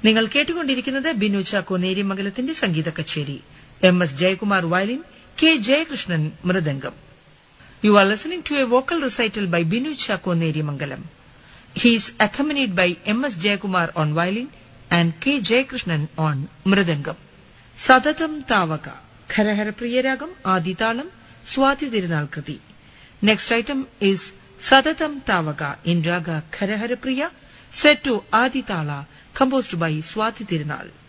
നിങ്ങൾ കേട്ടുകൊണ്ടിരിക്കുന്നത് ബിനു ചാക്കോ നേര്യമംഗലത്തിന്റെ സംഗീത കച്ചേരി M S Jayakumar violin K Jayakrishnan mridangam you are listening to a vocal recital by Binu Chacko Neriamangalam He is accompanied by M.S. Jayakumar on violin and K. Jayakrishnan on mridangam. സതതം താവക ഖരഹരപ്രിയരാഗം ആദിതാളം സ്വാതി തിരുനാൾ കൃതി next item is Sathatham Thavaka in raga Kharaharapriya set to Aditala composed by Swathi തിരുനാൾ